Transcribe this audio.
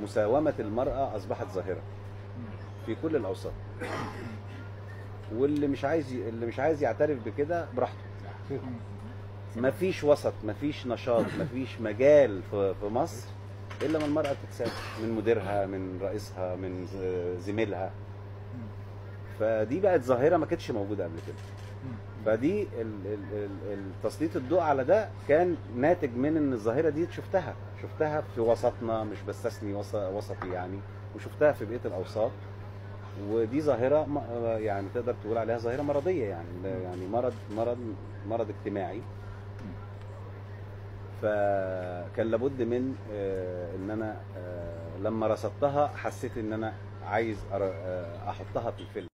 مساومه المراه اصبحت ظاهره في كل الاوساط واللي مش عايز اللي مش عايز يعترف بكده براحته مفيش وسط مفيش نشاط مفيش مجال في في مصر الا ما المراه تتساوي من مديرها من رئيسها من ز- زميلها فدي بقت ظاهره ما كانتش موجوده قبل كده فدي ال- ال- ال- التسليط الضوء على ده كان ناتج من ان الظاهره دي شفتها شفتها في وسطنا مش بستثني وس- وسطي يعني وشفتها في بقيه الاوساط ودي ظاهره م- يعني تقدر تقول عليها ظاهره مرضيه يعني يعني مرض مرض مرض اجتماعي فكان لابد من آه، ان انا آه، لما رصدتها حسيت ان انا عايز أر- آه، احطها في الفيلم